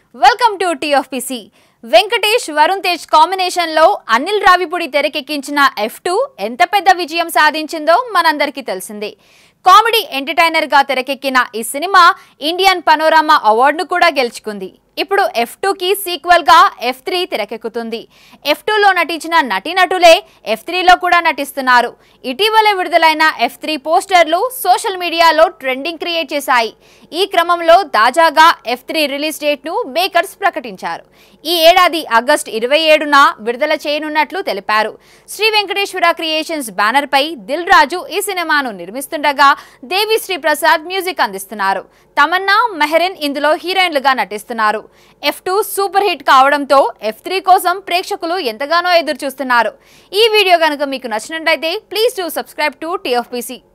welcome to TFPC Venkatesh Varun Tej కాంబినేషన్లో అనిల్ రావిపూడి తెరకెక్కించిన F two ఎంత పెద్ద విజయం సాధించిందో మనందరికీ తెలిసిందే కామెడీ ఎంటర్టైనర్గా తెరకెక్కిన ఈ సినిమా ఇండియన్ పనోరామా అవార్డును కూడా గెలుచుకుంది ఇప్పుడు ఎఫ్ టూకి సీక్వెల్గా ఎఫ్ త్రీ తెరకెక్కుతుంది ఎఫ్ టూలో నటించిన నటీనటులే ఎఫ్ త్రీలో కూడా నటిస్తున్నారు ఇటీవలే విడుదలైన ఎఫ్ త్రీ పోస్టర్లు సోషల్ మీడియాలో ట్రెండింగ్ క్రియేట్ చేశాయి ఈ క్రమంలో తాజాగా ఎఫ్ త్రీ రిలీజ్ డేట్ను మేకర్స్ ప్రకటించారు ఈ ఏడాది ఆగస్టు ఇరవై ఏడున విడుదల చేయనున్నట్లు తెలిపారు శ్రీ వెంకటేశ్వర క్రియేషన్స్ బ్యానర్పై దిల్ రాజు ఈ సినిమాను నిర్మిస్తుండగా దేవిశ్రీ ప్రసాద్ మ్యూజిక్ అందిస్తున్నారు తమన్నా మెహరిన్ ఇందులో హీరోయిన్లుగా నటిస్తున్నారు ఎఫ్ టూ సూపర్ హిట్ కావడంతో ఎఫ్ త్రీ కోసం ప్రేక్షకులు ఎంతగానో ఎదురు చూస్తున్నారు ఈ వీడియో కనుక మీకు నచ్చినట్లయితే please do subscribe to TFPC